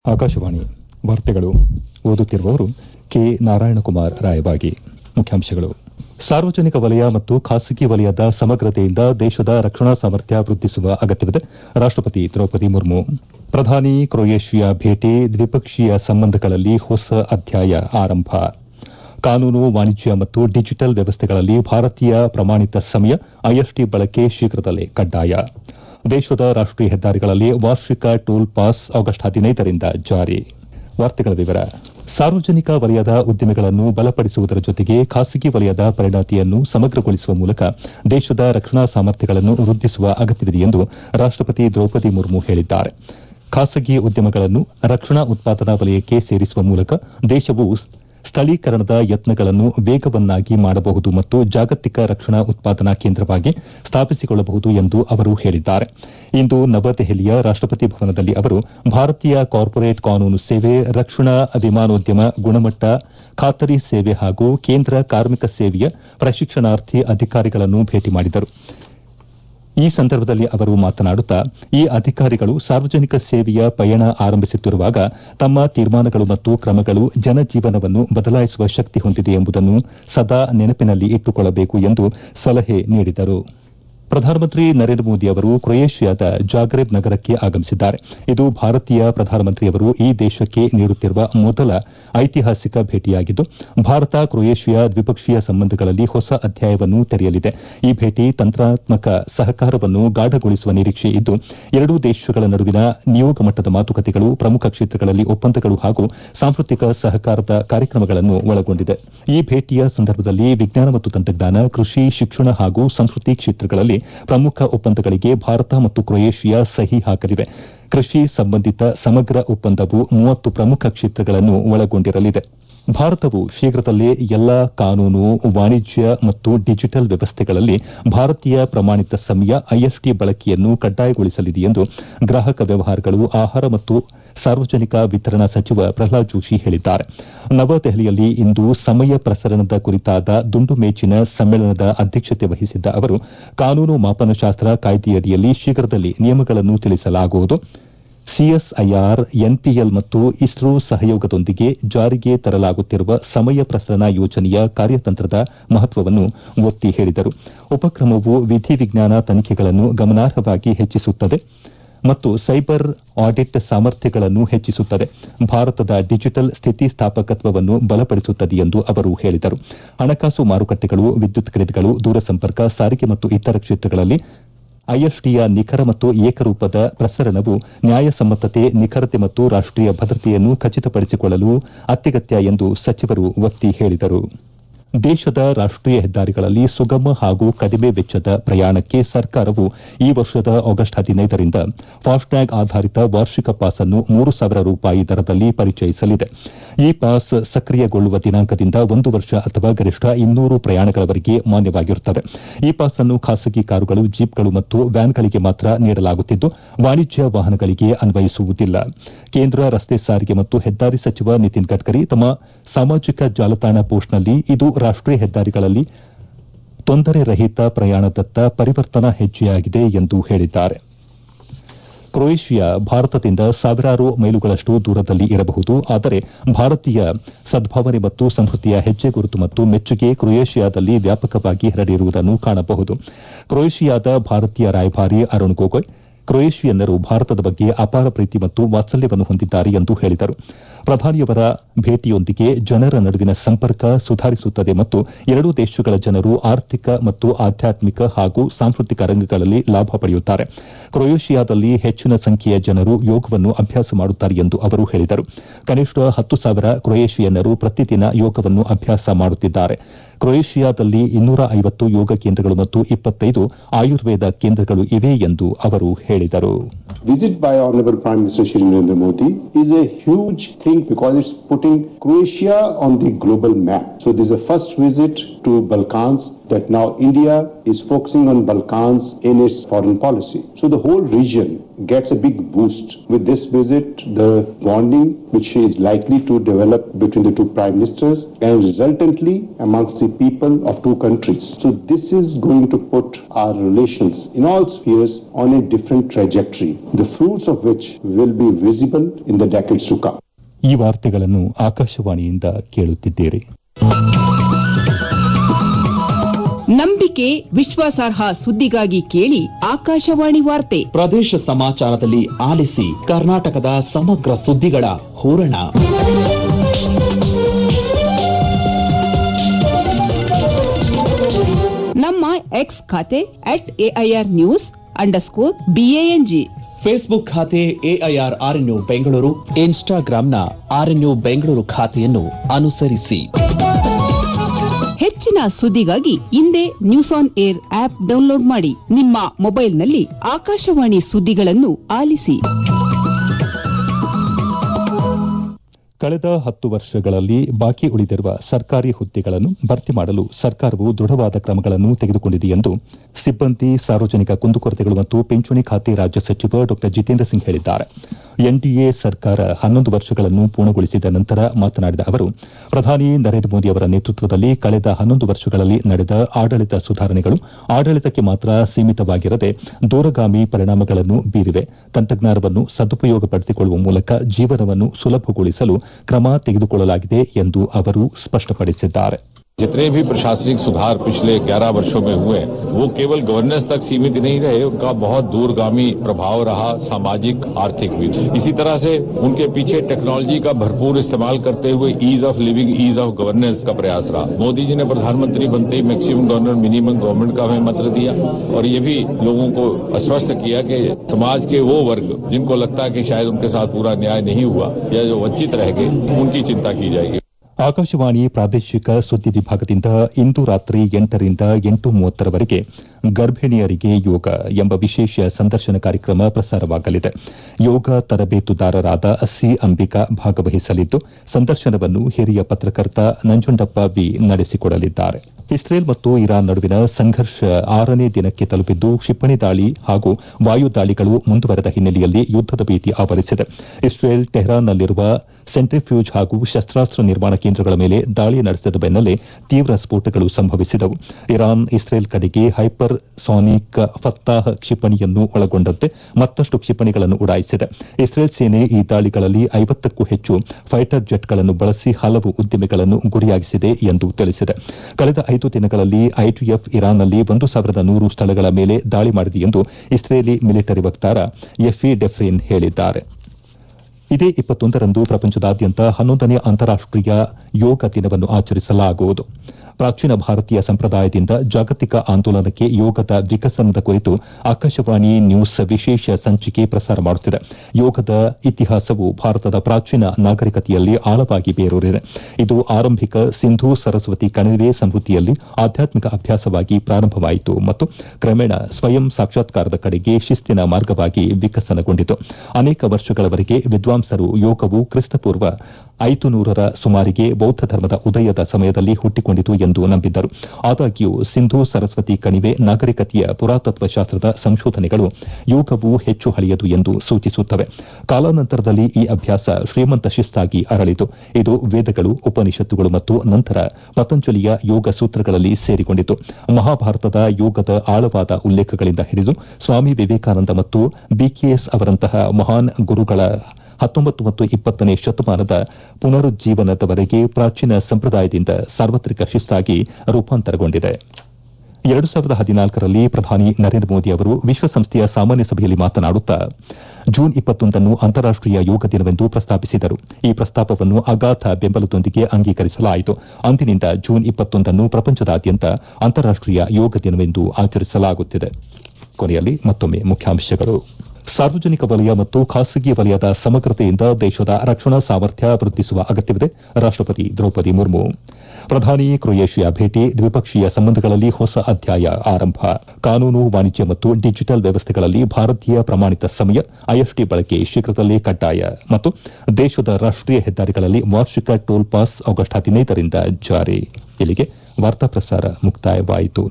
ಆಕಾಶವಾಣಿ ವಾರ್ತೆಗಳು ಓದುತ್ತಿರುವವರು ಕೆ ನಾರಾಯಣಕುಮಾರ್ ರಾಯಬಾಗಿ ಮುಖ್ಯಾಂಶಗಳು ಸಾರ್ವಜನಿಕ ವಲಯ ಮತ್ತು ಖಾಸಗಿ ವಲಯದ ಸಮಗ್ರತೆಯಿಂದ ದೇಶದ ರಕ್ಷಣಾ ಸಾಮರ್ಥ್ಯ ವೃದ್ಧಿಸುವ ಅಗತ್ಯವಿದೆ ರಾಷ್ಟಪತಿ ದ್ರೌಪದಿ ಮುರ್ಮು ಪ್ರಧಾನಿ ಕ್ರೊಯೇಷಿಯಾ ಭೇಟಿ ದ್ವಿಪಕ್ಷೀಯ ಸಂಬಂಧಗಳಲ್ಲಿ ಹೊಸ ಅಧ್ಯಾಯ ಆರಂಭ ಕಾನೂನು ವಾಣಿಜ್ಯ ಮತ್ತು ಡಿಜಿಟಲ್ ವ್ಯವಸ್ಥೆಗಳಲ್ಲಿ ಭಾರತೀಯ ಪ್ರಮಾಣಿತ ಸಮಯ ಐಎಸ್ಟಿ ಬಳಕೆ ಶೀಘ್ರದಲ್ಲೇ ಕಡ್ಡಾಯ ದೇಶದ ರಾಷ್ಟೀಯ ಹೆದ್ದಾರಿಗಳಲ್ಲಿ ವಾರ್ಷಿಕ ಟೋಲ್ ಪಾಸ್ ಆಗಸ್ಟ್ ಹದಿನೈದರಿಂದ ಜಾರಿ ಸಾರ್ವಜನಿಕ ವಲಯದ ಉದ್ದಿಮೆಗಳನ್ನು ಬಲಪಡಿಸುವುದರ ಜೊತೆಗೆ ಖಾಸಗಿ ವಲಯದ ಪರಿಣತಿಯನ್ನು ಸಮಗ್ರಗೊಳಿಸುವ ಮೂಲಕ ದೇಶದ ರಕ್ಷಣಾ ಸಾಮರ್ಥ್ಯಗಳನ್ನು ವೃದ್ಧಿಸುವ ಅಗತ್ಯವಿದೆ ಎಂದು ರಾಷ್ಟಪತಿ ದ್ರೌಪದಿ ಮುರ್ಮು ಹೇಳಿದ್ದಾರೆ ಖಾಸಗಿ ಉದ್ಯಮಗಳನ್ನು ರಕ್ಷಣಾ ಉತ್ಪಾದನಾ ವಲಯಕ್ಕೆ ಸೇರಿಸುವ ಮೂಲಕ ದೇಶವು ಸ್ಥಳೀಕರಣದ ಯತ್ನಗಳನ್ನು ವೇಗವನ್ನಾಗಿ ಮಾಡಬಹುದು ಮತ್ತು ಜಾಗತಿಕ ರಕ್ಷಣಾ ಉತ್ಪಾದನಾ ಕೇಂದ್ರವಾಗಿ ಸ್ಥಾಪಿಸಿಕೊಳ್ಳಬಹುದು ಎಂದು ಅವರು ಹೇಳಿದ್ದಾರೆ ಇಂದು ನವದೆಹಲಿಯ ರಾಷ್ಟಪತಿ ಭವನದಲ್ಲಿ ಅವರು ಭಾರತೀಯ ಕಾರ್ಪೊರೇಟ್ ಕಾನೂನು ಸೇವೆ ರಕ್ಷಣಾ ವಿಮಾನೋದ್ಯಮ ಗುಣಮಟ್ಟ ಖಾತರಿ ಸೇವೆ ಹಾಗೂ ಕೇಂದ್ರ ಕಾರ್ಮಿಕ ಸೇವೆಯ ಪ್ರಶಿಕ್ಷಣಾರ್ಥಿ ಅಧಿಕಾರಿಗಳನ್ನು ಭೇಟಿ ಮಾಡಿದರು ಈ ಸಂದರ್ಭದಲ್ಲಿ ಅವರು ಮಾತನಾಡುತ್ತಾ ಈ ಅಧಿಕಾರಿಗಳು ಸಾರ್ವಜನಿಕ ಸೇವೆಯ ಪಯಣ ಆರಂಭಿಸುತ್ತಿರುವಾಗ ತಮ್ಮ ತೀರ್ಮಾನಗಳು ಮತ್ತು ಕ್ರಮಗಳು ಜನಜೀವನವನ್ನು ಬದಲಾಯಿಸುವ ಶಕ್ತಿ ಹೊಂದಿದೆ ಎಂಬುದನ್ನು ಸದಾ ನೆನಪಿನಲ್ಲಿ ಇಟ್ಟುಕೊಳ್ಳಬೇಕು ಎಂದು ಸಲಹೆ ನೀಡಿದರು ಪ್ರಧಾನಮಂತ್ರಿ ನರೇಂದ್ರ ಮೋದಿ ಅವರು ಕ್ರೊಯೇಷಿಯಾದ ಜಾಗ್ರೆಬ್ ನಗರಕ್ಕೆ ಆಗಮಿಸಿದ್ದಾರೆ ಇದು ಭಾರತೀಯ ಪ್ರಧಾನಮಂತ್ರಿಯವರು ಈ ದೇಶಕ್ಕೆ ನೀಡುತ್ತಿರುವ ಮೊದಲ ಐತಿಹಾಸಿಕ ಭೇಟಿಯಾಗಿದ್ದು ಭಾರತ ಕ್ರೊಯೇಷಿಯಾ ದ್ವಿಪಕ್ಷೀಯ ಸಂಬಂಧಗಳಲ್ಲಿ ಹೊಸ ಅಧ್ಯಾಯವನ್ನು ತೆರೆಯಲಿದೆ ಈ ಭೇಟಿ ತಂತ್ರಾತ್ಮಕ ಸಹಕಾರವನ್ನು ಗಾಢಗೊಳಿಸುವ ನಿರೀಕ್ಷೆ ಇದ್ದು ಎರಡೂ ದೇಶಗಳ ನಡುವಿನ ನಿಯೋಗ ಮಟ್ಟದ ಮಾತುಕತೆಗಳು ಪ್ರಮುಖ ಕ್ಷೇತ್ರಗಳಲ್ಲಿ ಒಪ್ಪಂದಗಳು ಹಾಗೂ ಸಾಂಸ್ಕೃತಿಕ ಸಹಕಾರದ ಕಾರ್ಯಕ್ರಮಗಳನ್ನು ಒಳಗೊಂಡಿದೆ ಈ ಭೇಟಿಯ ಸಂದರ್ಭದಲ್ಲಿ ವಿಜ್ಞಾನ ಮತ್ತು ತಂತ್ರಜ್ಞಾನ ಕೃಷಿ ಶಿಕ್ಷಣ ಹಾಗೂ ಸಂಸ್ಕೃತಿ ಕ್ಷೇತ್ರಗಳಲ್ಲಿ ಪ್ರಮುಖ ಒಪ್ಪಂದಗಳಿಗೆ ಭಾರತ ಮತ್ತು ಕ್ರೊಯೇಷಿಯಾ ಸಹಿ ಹಾಕಲಿವೆ ಕೃಷಿ ಸಂಬಂಧಿತ ಸಮಗ್ರ ಒಪ್ಪಂದವು ಮೂವತ್ತು ಪ್ರಮುಖ ಕ್ಷೇತ್ರಗಳನ್ನು ಒಳಗೊಂಡಿರಲಿದೆ ಭಾರತವು ಶೀಘ್ರದಲ್ಲೇ ಎಲ್ಲಾ ಕಾನೂನು ವಾಣಿಜ್ಯ ಮತ್ತು ಡಿಜಿಟಲ್ ವ್ಯವಸ್ಥೆಗಳಲ್ಲಿ ಭಾರತೀಯ ಪ್ರಮಾಣಿತ ಸಮಯ ಐಎಸ್ಟಿ ಬಳಕೆಯನ್ನು ಕಡ್ಡಾಯಗೊಳಿಸಲಿದೆ ಎಂದು ಗ್ರಾಹಕ ವ್ಯವಹಾರಗಳು ಆಹಾರ ಮತ್ತು ಸಾರ್ವಜನಿಕ ವಿತರಣಾ ಸಚಿವ ಪ್ರಹ್ಲಾದ್ ಜೋಶಿ ಹೇಳಿದ್ದಾರೆ ನವದೆಹಲಿಯಲ್ಲಿ ಇಂದು ಸಮಯ ಪ್ರಸರಣದ ಕುರಿತಾದ ದುಂಡು ಮೇಜಿನ ಸಮ್ಮೇಳನದ ಅಧ್ಯಕ್ಷತೆ ವಹಿಸಿದ್ದ ಅವರು ಕಾನೂನು ಮಾಪನಶಾಸ್ತ್ರ ಕಾಯ್ದೆಯಡಿಯಲ್ಲಿ ಶೀಘ್ರದಲ್ಲಿ ನಿಯಮಗಳನ್ನು ತಿಳಿಸಲಾಗುವುದು ಸಿಎಸ್ಐಆರ್ ಎನ್ಪಿಎಲ್ ಮತ್ತು ಇಸ್ರೋ ಸಹಯೋಗದೊಂದಿಗೆ ಜಾರಿಗೆ ತರಲಾಗುತ್ತಿರುವ ಸಮಯ ಪ್ರಸರಣ ಯೋಜನೆಯ ಕಾರ್ಯತಂತ್ರದ ಮಹತ್ವವನ್ನು ಒತ್ತಿ ಹೇಳಿದರು ಉಪಕ್ರಮವು ವಿಧಿವಿಜ್ಞಾನ ತನಿಖೆಗಳನ್ನು ಗಮನಾರ್ಹವಾಗಿ ಹೆಚ್ಚಿಸುತ್ತದೆ ಮತ್ತು ಸೈಬರ್ ಆಡಿಟ್ ಸಾಮರ್ಥ್ಯಗಳನ್ನು ಹೆಚ್ಚಿಸುತ್ತದೆ ಭಾರತದ ಡಿಜಿಟಲ್ ಸ್ಥಿತಿಸ್ಥಾಪಕತ್ವವನ್ನು ಬಲಪಡಿಸುತ್ತದೆ ಎಂದು ಅವರು ಹೇಳಿದರು ಹಣಕಾಸು ಮಾರುಕಟ್ಟೆಗಳು ವಿದ್ಯುತ್ ಗ್ರಿಡ್ಗಳು ದೂರಸಂಪರ್ಕ ಸಾರಿಗೆ ಮತ್ತು ಇತರ ಕ್ಷೇತ್ರಗಳಲ್ಲಿ ಐಎಸ್ಟಿಯ ನಿಖರ ಮತ್ತು ಏಕರೂಪದ ಪ್ರಸರಣವು ನ್ಯಾಯಸಮ್ಮತತೆ ನಿಖರತೆ ಮತ್ತು ರಾಷ್ಟೀಯ ಭದ್ರತೆಯನ್ನು ಖಚಿತಪಡಿಸಿಕೊಳ್ಳಲು ಅತ್ಯಗತ್ಯ ಎಂದು ಸಚಿವರು ಒತ್ತಿ ಹೇಳಿದರು ದೇಶದ ರಾಷ್ಟೀಯ ಹೆದ್ದಾರಿಗಳಲ್ಲಿ ಸುಗಮ ಹಾಗೂ ಕಡಿಮೆ ವೆಚ್ಚದ ಪ್ರಯಾಣಕ್ಕೆ ಸರ್ಕಾರವು ಈ ವರ್ಷದ ಆಗಸ್ಟ್ ಹದಿನೈದರಿಂದ ಫಾಸ್ಟ್ಟ್ಯಾಗ್ ಆಧಾರಿತ ವಾರ್ಷಿಕ ಪಾಸ್ ಅನ್ನು ಮೂರು ಸಾವಿರ ರೂಪಾಯಿ ದರದಲ್ಲಿ ಪರಿಚಯಿಸಲಿದೆ ಈ ಪಾಸ್ ಸಕ್ರಿಯಗೊಳ್ಳುವ ದಿನಾಂಕದಿಂದ ಒಂದು ವರ್ಷ ಅಥವಾ ಗರಿಷ್ಠ ಇನ್ನೂರು ಪ್ರಯಾಣಗಳವರೆಗೆ ಮಾನ್ಯವಾಗಿರುತ್ತದೆ ಈ ಪಾಸ್ ಅನ್ನು ಖಾಸಗಿ ಕಾರುಗಳು ಜೀಪ್ಗಳು ಮತ್ತು ವ್ಯಾನ್ಗಳಿಗೆ ಮಾತ್ರ ನೀಡಲಾಗುತ್ತಿದ್ದು ವಾಣಿಜ್ಯ ವಾಹನಗಳಿಗೆ ಅನ್ವಯಿಸುವುದಿಲ್ಲ ಕೇಂದ್ರ ರಸ್ತೆ ಸಾರಿಗೆ ಮತ್ತು ಹೆದ್ದಾರಿ ಸಚಿವ ನಿತಿನ್ ಗಡ್ಕರಿ ತಮ್ಮ ಸಾಮಾಜಿಕ ಜಾಲತಾಣ ಪೋಸ್ಟ್ನಲ್ಲಿ ಇದು ರಾಷ್ಟೀಯ ಹೆದ್ದಾರಿಗಳಲ್ಲಿ ತೊಂದರೆ ರಹಿತ ಪ್ರಯಾಣದತ್ತ ಪರಿವರ್ತನಾ ಹೆಜ್ಜೆಯಾಗಿದೆ ಎಂದು ಹೇಳಿದ್ದಾರೆ ಕ್ರೊಯೇಷಿಯಾ ಭಾರತದಿಂದ ಸಾವಿರಾರು ಮೈಲುಗಳಷ್ಟು ದೂರದಲ್ಲಿ ಇರಬಹುದು ಆದರೆ ಭಾರತೀಯ ಸದ್ಭಾವನೆ ಮತ್ತು ಸಂಸ್ಕೃತಿಯ ಹೆಜ್ಜೆ ಗುರುತು ಮತ್ತು ಮೆಚ್ಚುಗೆ ಕ್ರೊಯೇಷಿಯಾದಲ್ಲಿ ವ್ಯಾಪಕವಾಗಿ ಹರಡಿರುವುದನ್ನು ಕಾಣಬಹುದು ಕ್ರೊಯೇಷಿಯಾದ ಭಾರತೀಯ ರಾಯಭಾರಿ ಅರುಣ್ ಗೊಗೊಯ್ ಕ್ರೊಯೇಷಿಯನ್ನರು ಭಾರತದ ಬಗ್ಗೆ ಅಪಾರ ಪ್ರೀತಿ ಮತ್ತು ವಾತ್ಸಲ್ಯವನ್ನು ಹೊಂದಿದ್ದಾರೆ ಎಂದು ಹೇಳಿದರು ಪ್ರಧಾನಿಯವರ ಭೇಟಿಯೊಂದಿಗೆ ಜನರ ನಡುವಿನ ಸಂಪರ್ಕ ಸುಧಾರಿಸುತ್ತದೆ ಮತ್ತು ಎರಡೂ ದೇಶಗಳ ಜನರು ಆರ್ಥಿಕ ಮತ್ತು ಆಧ್ಯಾತ್ಮಿಕ ಹಾಗೂ ಸಾಂಸ್ಕೃತಿಕ ರಂಗಗಳಲ್ಲಿ ಲಾಭ ಪಡೆಯುತ್ತಾರೆ ಕ್ರೊಯೇಷಿಯಾದಲ್ಲಿ ಹೆಚ್ಚಿನ ಸಂಖ್ಯೆಯ ಜನರು ಯೋಗವನ್ನು ಅಭ್ಯಾಸ ಮಾಡುತ್ತಾರೆ ಎಂದು ಅವರು ಹೇಳಿದರು ಕನಿಷ್ಠ ಹತ್ತು ಸಾವಿರ ಕ್ರೊಯೇಷಿಯನ್ನರು ಪ್ರತಿದಿನ ಯೋಗವನ್ನು ಅಭ್ಯಾಸ ಮಾಡುತ್ತಿದ್ದಾರೆ ಕ್ರೊಯೇಷಿಯಾದಲ್ಲಿ ಇನ್ನೂರ ಐವತ್ತು ಯೋಗ ಕೇಂದ್ರಗಳು ಮತ್ತು ಇಪ್ಪತ್ತೈದು ಆಯುರ್ವೇದ ಕೇಂದ್ರಗಳು ಇವೆ ಎಂದು ಅವರು ಹೇಳಿದರು Visit by Honorable Prime Minister Shri Narendra Modi is a huge thing because it's putting Croatia on the global map. So this is the first visit to Balkans that now India is focusing on Balkans in its foreign policy. So the whole region gets a big boost. With this visit, the bonding which is likely to develop between the two prime ministers and resultantly amongst the people of two countries. So this is going to put our relations in all spheres on a different trajectory, the fruits of which will be visible in the decades to come. ಈ ವಾರ್ತೆಗಳನ್ನು ಆಕಾಶವಾಣಿಯಿಂದ ಕೇಳುತ್ತಿದ್ದೀರಿ ನಂಬಿಕೆ ವಿಶ್ವಾಸಾರ್ಹ ಸುದ್ದಿಗಾಗಿ ಕೇಳಿ ಆಕಾಶವಾಣಿ ವಾರ್ತೆ ಪ್ರದೇಶ ಸಮಾಚಾರದಲ್ಲಿ ಆಲಿಸಿ ಕರ್ನಾಟಕದ ಸಮಗ್ರ ಸುದ್ದಿಗಳ ಹೂರಣ ನಮ್ಮ ಎಕ್ಸ್ ಖಾತೆ at A I R news underscore B A N G Facebook ಖಾತೆ ಎಐಆರ್ ಆರ್ಎನ್ಯು ಬೆಂಗಳೂರು ಇನ್ಸ್ಟಾಗ್ರಾಂನ ಆರ್ಎನ್ಯು ಬೆಂಗಳೂರು ಖಾತೆಯನ್ನು ಅನುಸರಿಸಿ ಹೆಚ್ಚಿನ ಸುದ್ದಿಗಾಗಿ ಹಿಂದೆ news on air app download ಮಾಡಿ ನಿಮ್ಮ ಮೊಬೈಲ್ನಲ್ಲಿ ಆಕಾಶವಾಣಿ ಸುದ್ದಿಗಳನ್ನು ಆಲಿಸಿ ಕಳೆದ ಹತ್ತು ವರ್ಷಗಳಲ್ಲಿ ಬಾಕಿ ಉಳಿದಿರುವ ಸರ್ಕಾರಿ ಹುದ್ದೆಗಳನ್ನು ಭರ್ತಿ ಮಾಡಲು ಸರ್ಕಾರವು ದೃಢವಾದ ಕ್ರಮಗಳನ್ನು ತೆಗೆದುಕೊಂಡಿದೆ ಎಂದು ಸಿಬ್ಬಂದಿ ಸಾರ್ವಜನಿಕ ಕುಂದುಕೊರತೆಗಳು ಮತ್ತು ಪಿಂಚಣಿ ಖಾತೆ ರಾಜ್ಯ ಸಚಿವ ಡಾ ಜಿತೇಂದ್ರ ಸಿಂಗ್ ಹೇಳಿದ್ದಾರೆ ಎನ್ಡಿಎ ಸರ್ಕಾರ ಹನ್ನೊಂದು ವರ್ಷಗಳನ್ನು ಪೂರ್ಣಗೊಳಿಸಿದ ನಂತರ ಮಾತನಾಡಿದ ಅವರು ಪ್ರಧಾನಿ ನರೇಂದ್ರ ಮೋದಿ ಅವರ ನೇತೃತ್ವದಲ್ಲಿ ಕಳೆದ ಹನ್ನೊಂದು ವರ್ಷಗಳಲ್ಲಿ ನಡೆದ ಆಡಳಿತ ಸುಧಾರಣೆಗಳು ಆಡಳಿತಕ್ಕೆ ಮಾತ್ರ ಸೀಮಿತವಾಗಿರದೆ ದೂರಗಾಮಿ ಪರಿಣಾಮಗಳನ್ನು ಬೀರಿವೆ ತಂತ್ರಜ್ಞಾನವನ್ನು ಸದುಪಯೋಗಪಡಿಸಿಕೊಳ್ಳುವ ಮೂಲಕ ಜೀವನವನ್ನು ಸುಲಭಗೊಳಿಸಲು ಕ್ರಮ ತೆಗೆದುಕೊಳ್ಳಲಾಗಿದೆ ಎಂದು ಅವರು ಸ್ಪಷ್ಟಪಡಿಸಿದ್ದಾರೆ जितने भी प्रशासनिक सुधार पिछले 11 वर्षों में हुए वो केवल गवर्नेंस तक सीमित नहीं रहे उनका बहुत दूरगामी प्रभाव रहा सामाजिक आर्थिक भी इसी तरह से उनके पीछे टेक्नोलॉजी का भरपूर इस्तेमाल करते हुए ease of living ease of governance का प्रयास रहा मोदी जी ने प्रधानमंत्री बनते ही मैक्सिमम गवर्नमेंट मिनिमम गवर्नमेंट का हमें मंत्र दिया और ये भी लोगों को आश्वस्त किया कि समाज के वो वर्ग जिनको लगता है कि शायद उनके साथ पूरा न्याय नहीं हुआ या जो वंचित रह गए उनकी चिंता की जाएगी ಆಕಾಶವಾಣಿ ಪ್ರಾದೇಶಿಕ ಸುದ್ದಿ ವಿಭಾಗದಿಂದ ಇಂದು ರಾತ್ರಿ ಎಂಟರಿಂದ ಎಂಟು ಮೂವತ್ತರವರೆಗೆ ಗರ್ಭಿಣಿಯರಿಗೆ ಯೋಗ ಎಂಬ ವಿಶೇಷ ಸಂದರ್ಶನ ಕಾರ್ಯಕ್ರಮ ಪ್ರಸಾರವಾಗಲಿದೆ ಯೋಗ ತರಬೇತುದಾರರಾದ ಸಿ ಅಂಬಿಕಾ ಭಾಗವಹಿಸಲಿದ್ದು ಸಂದರ್ಶನವನ್ನು ಹಿರಿಯ ಪತ್ರಕರ್ತ ನಂಜುಂಡಪ್ಪ ವಿ ನಡೆಸಿಕೊಡಲಿದ್ದಾರೆ ಇಸ್ರೇಲ್ ಮತ್ತು ಇರಾನ್ ನಡುವಿನ ಸಂಘರ್ಷ ಆರನೇ ದಿನಕ್ಕೆ ತಲುಪಿದ್ದು ಕ್ಷಿಪಣಿ ದಾಳಿ ಹಾಗೂ ವಾಯು ದಾಳಿಗಳು ಮುಂದುವರೆದ ಹಿನ್ನೆಲೆಯಲ್ಲಿ ಯುದ್ದದ ಭೀತಿ ಆವರಿಸಿದೆ ಇಸ್ರೇಲ್ ಟೆಹರಾನ್ನಲ್ಲಿರುವ ಸೆಂಟ್ರಿಫ್ಯೂಜ್ ಹಾಗೂ ಶಸ್ತಾಸ್ತ್ರ ನಿರ್ಮಾಣ ಕೇಂದ್ರಗಳ ಮೇಲೆ ದಾಳಿ ನಡೆಸಿದ ಬೆನ್ನಲ್ಲೇ ತೀವ್ರ ಸ್ಫೋಟಗಳು ಸಂಭವಿಸಿದವು ಇರಾನ್ ಇಸ್ರೇಲ್ ಕಡೆಗೆ ಹೈಪರ್ ಸಾನಿಕ್ ಫತ್ತಾಹ್ ಕ್ಷಿಪಣಿಯನ್ನು ಒಳಗೊಂಡಂತೆ ಮತ್ತಷ್ಟು ಕ್ಷಿಪಣಿಗಳನ್ನು ಉಡಾಯಿಸಿದೆ ಇಸ್ರೇಲ್ ಸೇನೆ ಈ ದಾಳಿಗಳಲ್ಲಿ ಐವತ್ತಕ್ಕೂ ಹೆಚ್ಚು ಫೈಟರ್ ಜೆಟ್ಗಳನ್ನು ಬಳಸಿ ಹಲವು ಉದ್ದಿಮೆಗಳನ್ನು ಗುರಿಯಾಗಿಸಿದೆ ಎಂದು ತಿಳಿಸಿದೆ ಕಳೆದ ಐದು ದಿನಗಳಲ್ಲಿ ಐಟಿಎಫ್ ಇರಾನ್ನಲ್ಲಿ ಒಂದು ಸಾವಿರದ ನೂರು ಸ್ಥಳಗಳ ಮೇಲೆ ದಾಳಿ ಮಾಡಿದೆ ಎಂದು ಇಸ್ರೇಲಿ ಮಿಲಿಟರಿ ವಕ್ತಾರ ಎಫಿ ಡೆಫ್ರಿನ್ ಹೇಳಿದ್ದಾರೆ ಇದೇ ಇಪ್ಪತ್ತೊಂದರಂದು ಪ್ರಪಂಚದಾದ್ಯಂತ ಹನ್ನೊಂದನೇ ಅಂತಾರಾಷ್ಟೀಯ ಯೋಗ ದಿನವನ್ನು ಆಚರಿಸಲಾಗುವುದು ಪ್ರಾಚೀನ ಭಾರತೀಯ ಸಂಪ್ರದಾಯದಿಂದ ಜಾಗತಿಕ ಆಂದೋಲನಕ್ಕೆ ಯೋಗದ ವಿಕಸನದ ಕುರಿತು ಆಕಾಶವಾಣಿ ನ್ಯೂಸ್ ವಿಶೇಷ ಸಂಚಿಕೆ ಪ್ರಸಾರ ಮಾಡುತ್ತಿದೆ ಯೋಗದ ಇತಿಹಾಸವು ಭಾರತದ ಪ್ರಾಚೀನ ನಾಗರಿಕತೆಯಲ್ಲಿ ಆಳವಾಗಿ ಬೇರೂರಿದೆ ಇದು ಆರಂಭಿಕ ಸಿಂಧೂ ಸರಸ್ವತಿ ಕಣಿವೆ ಸಮೃದ್ಧಿಯಲ್ಲಿ ಆಧ್ಯಾತ್ಮಿಕ ಅಭ್ಯಾಸವಾಗಿ ಪ್ರಾರಂಭವಾಯಿತು ಮತ್ತು ಕ್ರಮೇಣ ಸ್ವಯಂ ಸಾಕ್ಷಾತ್ಕಾರದ ಕಡೆಗೆ ಶಿಸ್ತಿನ ಮಾರ್ಗವಾಗಿ ವಿಕಸನಗೊಂಡಿತು ಅನೇಕ ವರ್ಷಗಳವರೆಗೆ ವಿದ್ವಾಂಸರು ಯೋಗವು ಕ್ರಿಸ್ತಪೂರ್ವ ಐದು ನೂರರ ಸುಮಾರಿಗೆ ಬೌದ್ಧ ಧರ್ಮದ ಉದಯದ ಸಮಯದಲ್ಲಿ ಹುಟ್ಟಿಕೊಂಡಿತು ಎಂದು ನಂಬಿದ್ದರು ಆದಾಗ್ಯೂ ಸಿಂಧೂ ಸರಸ್ವತಿ ಕಣಿವೆ ನಾಗರಿಕತೆಯ ಪುರಾತತ್ವ ಶಾಸ್ತ್ರದ ಸಂಶೋಧನೆಗಳು ಯೋಗವು ಹೆಚ್ಚು ಹಳೆಯದು ಎಂದು ಸೂಚಿಸುತ್ತವೆ ಕಾಲಾನಂತರದಲ್ಲಿ ಈ ಅಭ್ಯಾಸ ಶ್ರೀಮಂತ ಶಿಸ್ತಾಗಿ ಅರಳಿತು ಇದು ವೇದಗಳು ಉಪನಿಷತ್ತುಗಳು ಮತ್ತು ನಂತರ ಪತಂಜಲಿಯ ಯೋಗ ಸೂತ್ರಗಳಲ್ಲಿ ಸೇರಿಕೊಂಡಿತು ಮಹಾಭಾರತದ ಯೋಗದ ಆಳವಾದ ಉಲ್ಲೇಖಗಳಿಂದ ಹಿಡಿದು ಸ್ವಾಮಿ ವಿವೇಕಾನಂದ ಮತ್ತು ಬಿಕೆಎಸ್ ಅವರಂತಹ ಮಹಾನ್ ಗುರುಗಳ ಹತ್ತೊಂಬತ್ತು ಮತ್ತು ಇಪ್ಪತ್ತನೇ ಶತಮಾನದ ಪುನರುಜ್ಜೀವನದವರೆಗೆ ಪ್ರಾಚೀನ ಸಂಪ್ರದಾಯದಿಂದ ಸಾರ್ವತ್ರಿಕ ಶಿಸ್ತಾಗಿ ರೂಪಾಂತರಗೊಂಡಿದೆ ಎರಡು ಸಾವಿರದ ಹದಿನಾಲ್ಕರಲ್ಲಿ ಪ್ರಧಾನಿ ನರೇಂದ್ರ ಮೋದಿ ಅವರು ವಿಶ್ವಸಂಸ್ಥೆಯ ಸಾಮಾನ್ಯ ಸಭೆಯಲ್ಲಿ ಮಾತನಾಡುತ್ತಾ ಜೂನ್ ಇಪ್ಪತ್ತೊಂದನ್ನು ಅಂತಾರಾಷ್ಟೀಯ ಯೋಗ ದಿನವೆಂದು ಪ್ರಸ್ತಾಪಿಸಿದರು ಈ ಪ್ರಸ್ತಾಪವನ್ನು ಅಗಾಧ ಬೆಂಬಲದೊಂದಿಗೆ ಅಂಗೀಕರಿಸಲಾಯಿತು ಅಂದಿನಿಂದ ಜೂನ್ ಇಪ್ಪತ್ತೊಂದನ್ನು ಪ್ರಪಂಚದಾದ್ಯಂತ ಅಂತಾರಾಷ್ಟೀಯ ಯೋಗ ದಿನವೆಂದು ಆಚರಿಸಲಾಗುತ್ತಿದೆ ಕೊನೆಯಲ್ಲಿ ಮತ್ತೊಮ್ಮೆ ಮುಖ್ಯಾಂಶಗಳು ಸಾರ್ವಜನಿಕ ವಲಯ ಮತ್ತು ಖಾಸಗಿ ವಲಯದ ಸಮಗ್ರತೆಯಿಂದ ದೇಶದ ರಕ್ಷಣಾ ಸಾಮರ್ಥ್ಯ ವೃದ್ಧಿಸುವ ಅಗತ್ಯವಿದೆ ರಾಷ್ಟಪತಿ ದ್ರೌಪದಿ ಮುರ್ಮು ಪ್ರಧಾನಿ ಕ್ರೊಯೇಷಿಯಾ ಭೇಟಿ ದ್ವಿಪಕ್ಷೀಯ ಸಂಬಂಧಗಳಲ್ಲಿ ಹೊಸ ಅಧ್ಯಾಯ ಆರಂಭ ಕಾನೂನು ವಾಣಿಜ್ಯ ಮತ್ತು ಡಿಜಿಟಲ್ ವ್ಯವಸ್ಥೆಗಳಲ್ಲಿ ಭಾರತೀಯ ಪ್ರಮಾಣಿತ ಸಮಯ ಐಎಸ್ಟಿ ಬಳಕೆ ಶೀಘ್ರದಲ್ಲೇ ಕಡ್ಡಾಯ ಮತ್ತು ದೇಶದ ರಾಷ್ಟೀಯ ಹೆದ್ದಾರಿಗಳಲ್ಲಿ ವಾರ್ಷಿಕ ಟೋಲ್ ಪಾಸ್ ಆಗಸ್ಟ್ ಹದಿನೈದರಿಂದ ಜಾರಿ ಇಲ್ಲಿಗೆ ವಾರ್ತಾ ಪ್ರಸಾರ ಮುಕ್ತಾಯವಾಯಿತು